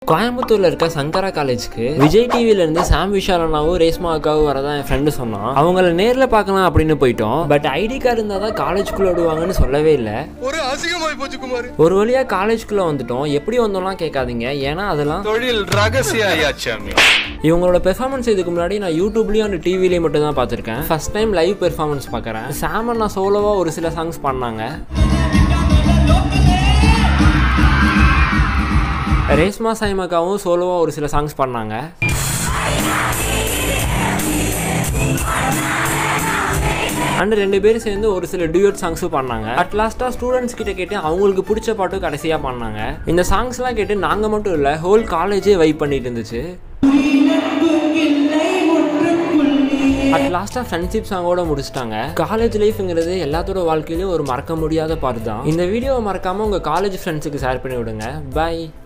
கோயம்புத்தூர்ல இருக்க சங்கரா காலேஜ்க்கு விஜய் டிவில இருந்து சாம் விஷால் அண்ணாவும் ரேஸ்மா அக்காவும் வரதான் என் ஃப்ரெண்டு சொன்னான் அவங்கள நேர்ல பார்க்கலாம் அப்படின்னு போயிட்டோம் பட் ஐடி கார்டு இருந்தால் தான் காலேஜ்குள்ள விடுவாங்கன்னு சொல்லவே இல்லை ஒரு அசிங்கமாய் போச்சு குமார் ஒரு வழியா காலேஜ்குள்ள வந்துட்டோம் எப்படி வந்தோம்லாம் கேட்காதீங்க ஏன்னா அதெல்லாம் தொழில் ரகசிய ஐயாச்சாமி இவங்களோட பெர்ஃபார்மன்ஸ் இதுக்கு முன்னாடி நான் யூடியூப்லயும் அண்ட் டிவிலையும் மட்டும் தான் பார்த்துருக்கேன் ஃபர்ஸ்ட் டைம் லைவ் பெர்ஃபார்மன்ஸ் பார்க்குறேன் சாம் அண்ணா சோலோவா ஒரு சில சாங்ஸ் பண்ணாங்க ரேஸ்மா சாய்மக்காவும் சோலோவா ஒரு சில சாங்ஸ் பண்ணாங்க அண்ட் ரெண்டு பேரும் சேர்ந்து ஒரு சில டியூட் சாங்ஸும் பண்ணாங்க அட் லாஸ்ட்டாக ஸ்டூடெண்ட்ஸ் கிட்ட கேட்டு அவங்களுக்கு பிடிச்ச பாட்டும் கடைசியாக பண்ணாங்க இந்த சாங்ஸ்லாம் கேட்டு நாங்கள் மட்டும் இல்லை ஹோல் காலேஜே வைப் பண்ணிட்டு இருந்துச்சு அட் லாஸ்ட்டாக ஃப்ரெண்ட்ஷிப் சாங்கோட முடிச்சிட்டாங்க காலேஜ் லைஃப்ங்கிறது எல்லாத்தோட வாழ்க்கையிலும் ஒரு மறக்க முடியாத பார்ட் தான் இந்த வீடியோவை மறக்காமல் உங்கள் காலேஜ் ஃப்ரெண்ட்ஸுக்கு ஷேர் பண்ணி விடுங்க பை